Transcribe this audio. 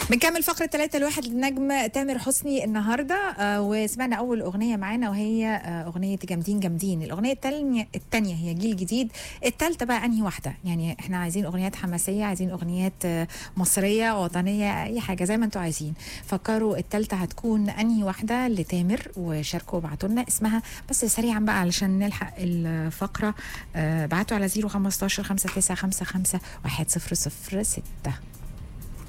بنكمل فقرة ثلاثة الواحد للنجم تامر حسني النهاردة آه وسمعنا أول أغنية معانا وهي آه أغنية جامدين جامدين الأغنية التانية, التانية هي جيل جديد التالتة بقى أنهي واحدة يعني إحنا عايزين أغنيات حماسية عايزين أغنيات آه مصرية وطنية أي حاجة زي ما أنتوا عايزين فكروا التالتة هتكون أنهي واحدة لتامر وشاركوا وابعتوا لنا اسمها بس سريعا بقى علشان نلحق الفقرة آه بعتوا على 015 5955 100 6